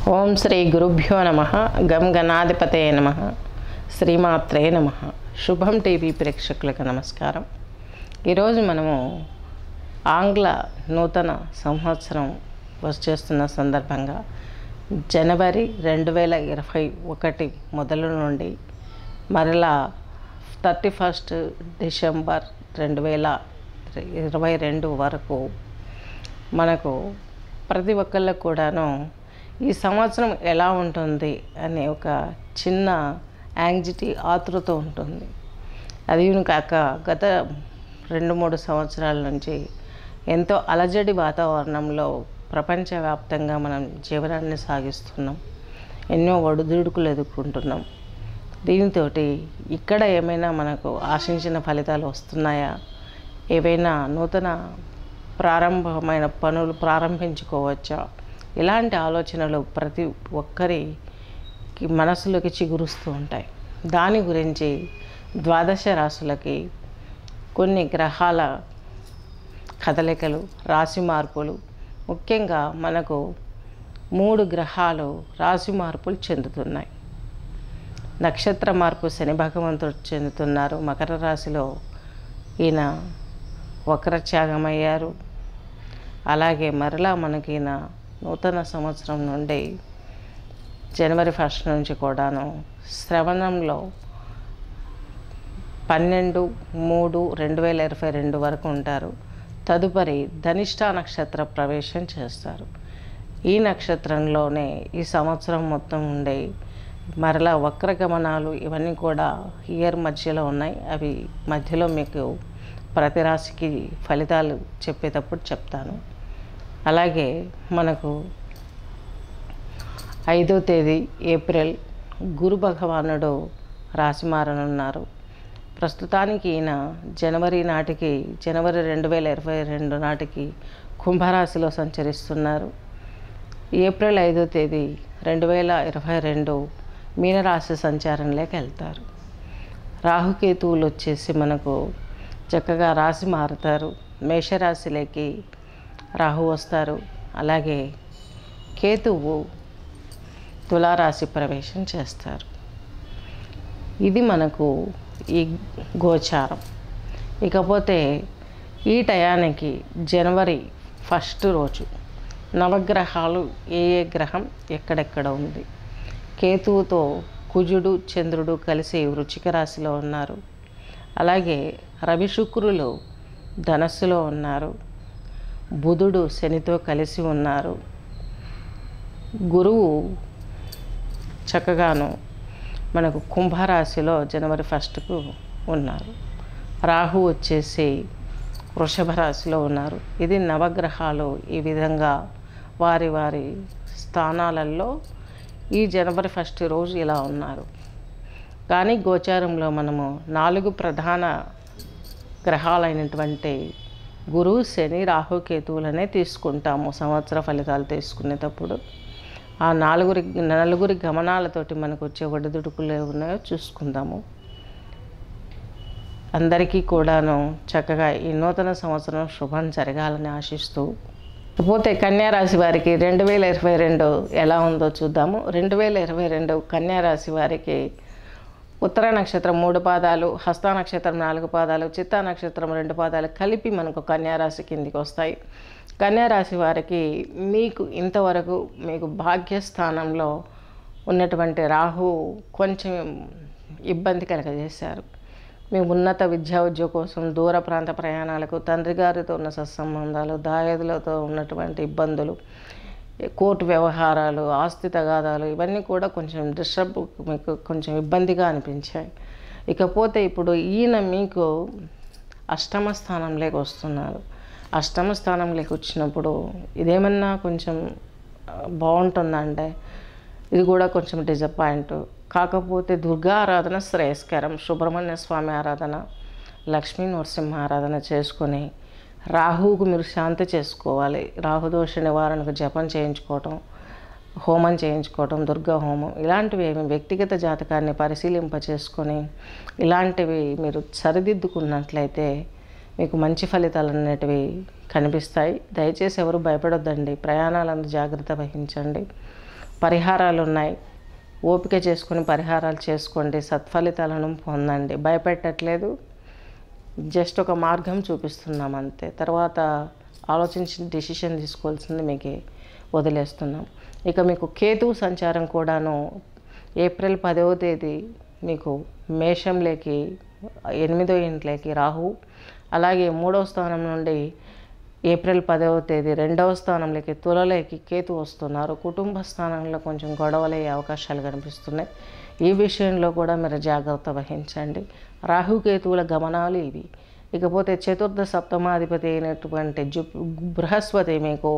ఓం శ్రీ గురుభ్యో నమ గం గణాధిపతే నమ శ్రీమాత్రే నమ శుభం టీవీ ప్రేక్షకులకు నమస్కారం ఈరోజు మనము ఆంగ్ల నూతన సంవత్సరం వచ్చేస్తున్న సందర్భంగా జనవరి రెండు వేల ఇరవై ఒకటి మొదలు నుండి మరలా థర్టీ ఫస్ట్ డిసెంబర్ రెండు వేల ఇరవై రెండు వరకు మనకు ప్రతి ఒక్కళ్ళకు కూడాను ఈ సంవత్సరం ఎలా ఉంటుంది అనే ఒక చిన్న యాంగ్జైటీ ఆతృత ఉంటుంది అది కాక గత రెండు మూడు సంవత్సరాల నుంచి ఎంతో అలజడి వాతావరణంలో ప్రపంచవ్యాప్తంగా మనం జీవనాన్ని సాగిస్తున్నాం ఎన్నో ఒడిదుడుకులు ఎదుర్కొంటున్నాం దీనితో ఇక్కడ ఏమైనా మనకు ఆశించిన ఫలితాలు వస్తున్నాయా ఏవైనా నూతన ప్రారంభమైన పనులు ప్రారంభించుకోవచ్చా ఇలాంటి ఆలోచనలు ప్రతి ఒక్కరికి మనసులోకి చిగురుస్తూ ఉంటాయి దాని గురించి ద్వాదశ రాశులకి కొన్ని గ్రహాల కదలికలు రాశి మార్పులు ముఖ్యంగా మనకు మూడు గ్రహాలు రాశి మార్పులు చెందుతున్నాయి నక్షత్ర మార్పు శని భగవంతుడు చెందుతున్నారు మకర రాశిలో ఈయన వక్రత్యాగమయ్యారు అలాగే మరలా మనకి ఈయన నూతన సంవత్సరం నుండి జనవరి ఫస్ట్ నుంచి కూడాను శ్రవణంలో పన్నెండు మూడు రెండు వేల ఇరవై రెండు వరకు ఉంటారు తదుపరి ధనిష్ట నక్షత్ర ప్రవేశం చేస్తారు ఈ నక్షత్రంలోనే ఈ సంవత్సరం మొత్తం ఉండే మరలా వక్ర గమనాలు ఇవన్నీ కూడా ఇయర్ మధ్యలో ఉన్నాయి అవి మధ్యలో మీకు ప్రతి రాశికి ఫలితాలు చెప్పేటప్పుడు చెప్తాను అలాగే మనకు ఐదో తేదీ ఏప్రిల్ గురు భగవానుడు రాశి మారనున్నారు ప్రస్తుతానికి ఈయన జనవరి నాటికి జనవరి రెండు వేల ఇరవై రెండు నాటికి కుంభరాశిలో సంచరిస్తున్నారు ఏప్రిల్ ఐదో తేదీ రెండు వేల ఇరవై రెండు మీనరాశి సంచారంలోకి వెళ్తారు రాహుకేతువులు వచ్చేసి మనకు చక్కగా రాశి మారుతారు మేషరాశిలోకి రాహు వస్తారు అలాగే కేతువు తులారాశి ప్రవేశం చేస్తారు ఇది మనకు ఈ గోచారం ఇకపోతే ఈ టయానికి జనవరి ఫస్ట్ రోజు నవగ్రహాలు ఏ ఏ గ్రహం ఎక్కడెక్కడ ఉంది కేతువుతో కుజుడు చంద్రుడు కలిసి వృచ్చిక రాశిలో ఉన్నారు అలాగే రవి శుక్రులు ధనస్సులో ఉన్నారు బుధుడు శనితో కలిసి ఉన్నారు గురువు చక్కగాను మనకు కుంభరాశిలో జనవరి ఫస్ట్కు ఉన్నారు రాహు వచ్చేసి వృషభ రాశిలో ఉన్నారు ఇది నవగ్రహాలు ఈ విధంగా వారి వారి స్థానాలలో ఈ జనవరి ఫస్ట్ రోజు ఇలా ఉన్నారు కానీ గోచారంలో మనము నాలుగు ప్రధాన గ్రహాలైనటువంటి గురువు శని రాహు కేతువులనే తీసుకుంటాము సంవత్సర ఫలితాలు తీసుకునేటప్పుడు ఆ నలుగురి నలుగురి గమనాలతోటి మనకు వచ్చే ఒడిదుడుకులు ఉన్నాయో చూసుకుందాము అందరికీ కూడాను చక్కగా ఈ నూతన సంవత్సరం శుభం జరగాలని ఆశిస్తూ పోతే కన్యారాశి వారికి రెండు వేల ఇరవై రెండు ఎలా ఉందో చూద్దాము రెండు వేల ఇరవై రెండు కన్యారాశి వారికి ఉత్తర నక్షత్రం మూడు పాదాలు హస్త నక్షత్రం నాలుగు పాదాలు చిత్తా నక్షత్రం రెండు పాదాలు కలిపి మనకు కన్యారాశి కిందికి వస్తాయి కన్యారాశి వారికి మీకు ఇంతవరకు మీకు భాగ్యస్థానంలో ఉన్నటువంటి రాహు కొంచెం ఇబ్బంది కలగజేశారు మీ ఉన్నత విద్యా ఉద్యోగం కోసం దూర ప్రాంత ప్రయాణాలకు తండ్రి గారితో ఉన్న సత్సంబంధాలు దాయాదులతో ఉన్నటువంటి ఇబ్బందులు కోర్టు వ్యవహారాలు ఆస్తి తగాదాలు ఇవన్నీ కూడా కొంచెం డిస్టర్బ్ మీకు కొంచెం ఇబ్బందిగా అనిపించాయి ఇకపోతే ఇప్పుడు ఈయన మీకు అష్టమ స్థానంలోకి వస్తున్నారు అష్టమ స్థానంలోకి వచ్చినప్పుడు ఇదేమన్నా కొంచెం బాగుంటుందంటే ఇది కూడా కొంచెం డిజపాయింట్ కాకపోతే దుర్గా ఆరాధన శ్రేయస్కరం సుబ్రహ్మణ్య స్వామి ఆరాధన లక్ష్మీ నరసింహ ఆరాధన చేసుకొని రాహువుకు మీరు శాంతి చేసుకోవాలి రాహుదోష నివారణకు జపం చేయించుకోవటం హోమం చేయించుకోవటం దుర్గా హోమం ఇలాంటివి ఏమి వ్యక్తిగత జాతకాన్ని పరిశీలింప చేసుకొని ఇలాంటివి మీరు సరిదిద్దుకున్నట్లయితే మీకు మంచి ఫలితాలు అనేటివి కనిపిస్తాయి దయచేసి ఎవరు భయపడొద్దండి ప్రయాణాలందు జాగ్రత్త వహించండి పరిహారాలు ఉన్నాయి ఓపిక చేసుకుని పరిహారాలు చేసుకోండి సత్ఫలితాలను పొందండి భయపెట్టట్లేదు జస్ట్ ఒక మార్గం చూపిస్తున్నాం అంతే తర్వాత ఆలోచించి డిసిషన్ తీసుకోవాల్సింది మీకు వదిలేస్తున్నాం ఇక మీకు కేతువు సంచారం కూడాను ఏప్రిల్ పదవ తేదీ మీకు మేషంలోకి ఎనిమిదో ఇంట్లోకి రాహు అలాగే మూడవ స్థానం నుండి ఏప్రిల్ పదవ తేదీ రెండవ స్థానంలోకి తులలోకి కేతు వస్తున్నారు కుటుంబ స్థానంలో కొంచెం గొడవలయ్యే అవకాశాలు కనిపిస్తున్నాయి ఈ విషయంలో కూడా మీరు జాగ్రత్త వహించండి రాహుకేతువుల గమనాలు ఇవి ఇకపోతే చతుర్థ సప్తమాధిపతి అయినటువంటి జు బృహస్పతి మీకు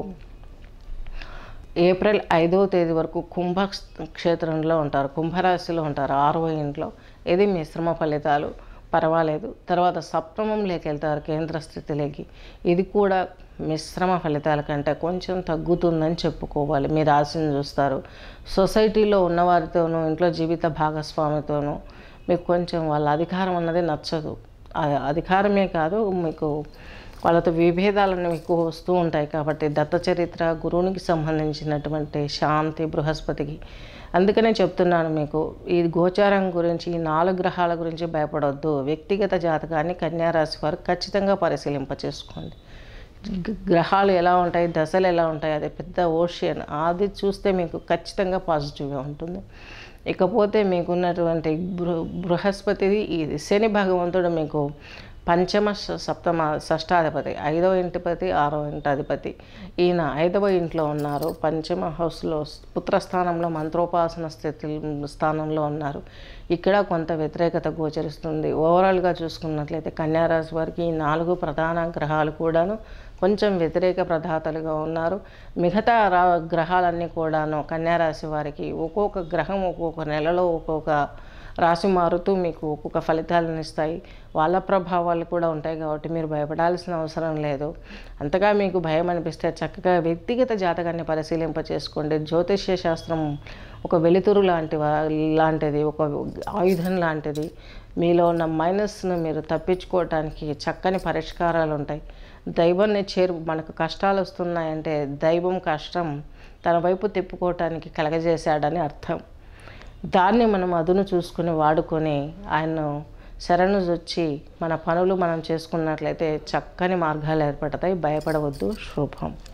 ఏప్రిల్ ఐదవ తేదీ వరకు కుంభ క్షేత్రంలో ఉంటారు కుంభరాశిలో ఉంటారు ఆరవ ఇంట్లో ఇది మిశ్రమ ఫలితాలు పర్వాలేదు తర్వాత సప్తమంలోకి వెళ్తారు కేంద్ర స్థితిలోకి ఇది కూడా మిశ్రమ ఫలితాల కంటే కొంచెం తగ్గుతుందని చెప్పుకోవాలి మీ రాశిని చూస్తారు సొసైటీలో ఉన్నవారితోనూ ఇంట్లో జీవిత భాగస్వామితోనూ మీకు కొంచెం వాళ్ళ అధికారం అన్నది నచ్చదు ఆ అధికారమే కాదు మీకు వాళ్ళతో విభేదాలను మీకు వస్తూ ఉంటాయి కాబట్టి దత్త చరిత్ర గురువునికి సంబంధించినటువంటి శాంతి బృహస్పతికి అందుకనే చెప్తున్నాను మీకు ఈ గోచారం గురించి ఈ నాలుగు గ్రహాల గురించి భయపడవద్దు వ్యక్తిగత జాతకాన్ని కన్యారాశి వారు ఖచ్చితంగా పరిశీలింప చేసుకోండి గ- గ్రహాలు ఎలా ఉంటాయి దశలు ఎలా ఉంటాయి అది పెద్ద ఓషియన్ అది చూస్తే మీకు ఖచ్చితంగా పాజిటివ్గా ఉంటుంది ఇకపోతే మీకున్నటువంటి బృ బృహస్పతిది ఇది శని భగవంతుడు మీకు పంచమ స- సప్తమ షష్టాధిపతి ఐదవ ఇంటిపతి ఆరవ ఇంటి అధిపతి ఈయన ఐదవ ఇంట్లో ఉన్నారు పంచమ హౌస్లో పుత్రస్థానంలో మంత్రోపాసన స్థితి స్థానంలో ఉన్నారు ఇక్కడ కొంత వ్యతిరేకత గోచరిస్తుంది ఓవరాల్గా చూసుకున్నట్లయితే కన్యారాశి వారికి ఈ నాలుగు ప్రధాన గ్రహాలు కూడాను కొంచెం వ్యతిరేక ప్రదాతలుగా ఉన్నారు మిగతా రా గ్రహాలన్నీ కూడాను కన్యారాశి వారికి ఒక్కొక్క గ్రహం ఒక్కొక్క నెలలో ఒక్కొక్క రాశి మారుతూ మీకు ఒక్కొక్క ఫలితాలను ఇస్తాయి వాళ్ళ ప్రభావాలు కూడా ఉంటాయి కాబట్టి మీరు భయపడాల్సిన అవసరం లేదు అంతగా మీకు భయం అనిపిస్తే చక్కగా వ్యక్తిగత జాతకాన్ని పరిశీలింప చేసుకోండి జ్యోతిష్య శాస్త్రం ఒక వెలుతురు లాంటి వా- లాంటిది ఒక ఆయుధం లాంటిది మీలో ఉన్న మైనస్ను మీరు తప్పించుకోవటానికి చక్కని పరిష్కారాలు ఉంటాయి దైవాన్ని చేరు మనకు కష్టాలు వస్తున్నాయంటే దైవం కష్టం తన వైపు తిప్పుకోవటానికి కలగజేశాడని అర్థం దాన్ని మనం అదును చూసుకుని వాడుకొని ఆయన్ను శరణు వచ్చి మన పనులు మనం చేసుకున్నట్లయితే చక్కని మార్గాలు ఏర్పడతాయి భయపడవద్దు శుభం